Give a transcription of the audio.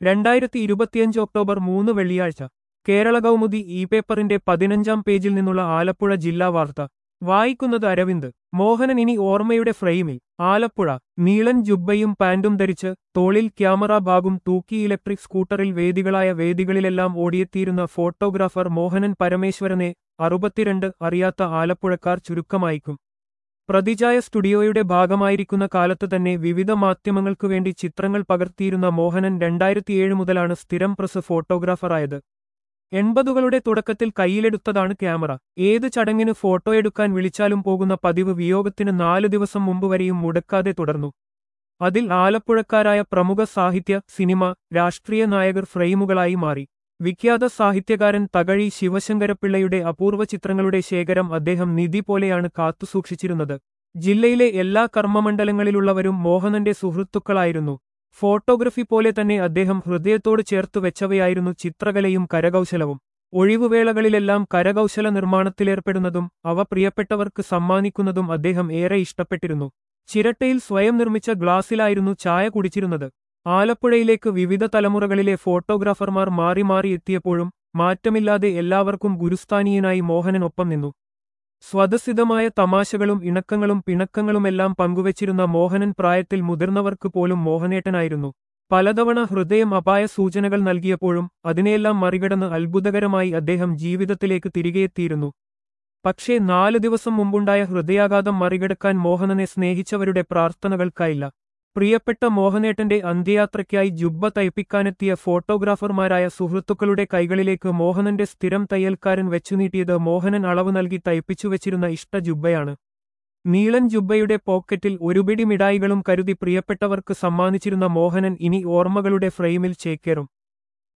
രണ്ടായിരത്തി ഇരുപത്തിയഞ്ച് ഒക്ടോബർ മൂന്ന് വെള്ളിയാഴ്ച കേരള കൗമുദി ഇ പേപ്പറിന്റെ പതിനഞ്ചാം പേജിൽ നിന്നുള്ള ആലപ്പുഴ ജില്ലാ വാർത്ത വായിക്കുന്നത് അരവിന്ദ് മോഹനൻ ഇനി ഓർമ്മയുടെ ഫ്രെയിമിൽ ആലപ്പുഴ നീളൻ ജുബ്ബയും പാന്റും ധരിച്ച് തോളിൽ ക്യാമറ ബാഗും തൂക്കി ഇലക്ട്രിക് സ്കൂട്ടറിൽ വേദികളായ വേദികളിലെല്ലാം ഓടിയെത്തിയിരുന്ന ഫോട്ടോഗ്രാഫർ മോഹനൻ പരമേശ്വരനെ അറുപത്തിരണ്ട് അറിയാത്ത ആലപ്പുഴക്കാർ ചുരുക്കമായിക്കും പ്രതിചായ സ്റ്റുഡിയോയുടെ ഭാഗമായിരിക്കുന്ന കാലത്ത് തന്നെ വിവിധ മാധ്യമങ്ങൾക്കു വേണ്ടി ചിത്രങ്ങൾ പകർത്തിയിരുന്ന മോഹനൻ രണ്ടായിരത്തിയേഴ് മുതലാണ് സ്ഥിരം പ്രസ് ഫോട്ടോഗ്രാഫറായത് എൺപതുകളുടെ തുടക്കത്തിൽ കയ്യിലെടുത്തതാണ് ക്യാമറ ഏത് ചടങ്ങിന് ഫോട്ടോയെടുക്കാൻ വിളിച്ചാലും പോകുന്ന പതിവ് വിയോഗത്തിന് നാലു ദിവസം മുമ്പ് വരെയും മുടക്കാതെ തുടർന്നു അതിൽ ആലപ്പുഴക്കാരായ പ്രമുഖ സാഹിത്യ സിനിമ രാഷ്ട്രീയ നായകർ ഫ്രെയിമുകളായി മാറി വിഖ്യാത സാഹിത്യകാരൻ തകഴി ശിവശങ്കരപ്പിള്ളയുടെ അപൂർവ ചിത്രങ്ങളുടെ ശേഖരം അദ്ദേഹം നിധി പോലെയാണ് കാത്തുസൂക്ഷിച്ചിരുന്നത് ജില്ലയിലെ എല്ലാ കർമ്മമണ്ഡലങ്ങളിലുള്ളവരും മോഹനന്റെ സുഹൃത്തുക്കളായിരുന്നു ഫോട്ടോഗ്രഫി പോലെ തന്നെ അദ്ദേഹം ഹൃദയത്തോട് ചേർത്തു വെച്ചവയായിരുന്നു ചിത്രകലയും കരകൗശലവും ഒഴിവുവേളകളിലെല്ലാം കരകൗശല നിർമ്മാണത്തിലേർപ്പെടുന്നതും അവ പ്രിയപ്പെട്ടവർക്ക് സമ്മാനിക്കുന്നതും അദ്ദേഹം ഏറെ ഇഷ്ടപ്പെട്ടിരുന്നു ചിരട്ടയിൽ സ്വയം നിർമ്മിച്ച ഗ്ലാസ്സിലായിരുന്നു ചായ കുടിച്ചിരുന്നത് ആലപ്പുഴയിലേക്ക് വിവിധ തലമുറകളിലെ ഫോട്ടോഗ്രാഫർമാർ മാറി മാറി എത്തിയപ്പോഴും മാറ്റമില്ലാതെ എല്ലാവർക്കും ഗുരുസ്ഥാനീയനായി മോഹനനൊപ്പം നിന്നു സ്വതസിദ്ധമായ തമാശകളും ഇണക്കങ്ങളും പിണക്കങ്ങളുമെല്ലാം പങ്കുവച്ചിരുന്ന മോഹനൻ പ്രായത്തിൽ മുതിർന്നവർക്ക് പോലും മോഹനേട്ടനായിരുന്നു പലതവണ ഹൃദയം അപായ സൂചനകൾ നൽകിയപ്പോഴും അതിനെയെല്ലാം മറികടന്ന് അത്ഭുതകരമായി അദ്ദേഹം ജീവിതത്തിലേക്ക് തിരികെയെത്തിയിരുന്നു പക്ഷേ നാലു ദിവസം മുമ്പുണ്ടായ ഹൃദയാഘാതം മറികടക്കാൻ മോഹനനെ സ്നേഹിച്ചവരുടെ പ്രാർത്ഥനകൾക്കായില്ല പ്രിയപ്പെട്ട മോഹനേട്ടന്റെ അന്ത്യയാത്രയ്ക്കായി ജുബ്ബ തയ്പ്പിക്കാനെത്തിയ ഫോട്ടോഗ്രാഫർമാരായ സുഹൃത്തുക്കളുടെ കൈകളിലേക്ക് മോഹനന്റെ സ്ഥിരം തയ്യൽക്കാരൻ വെച്ചുനീട്ടിയത് മോഹനൻ അളവ് നൽകി തയ്പ്പിച്ചു വെച്ചിരുന്ന ഇഷ്ട ജുബ്ബയാണ് നീളൻ ജുബ്ബയുടെ പോക്കറ്റിൽ ഒരുപിടി മിഠായികളും കരുതി പ്രിയപ്പെട്ടവർക്ക് സമ്മാനിച്ചിരുന്ന മോഹനൻ ഇനി ഓർമ്മകളുടെ ഫ്രെയിമിൽ ചേക്കേറും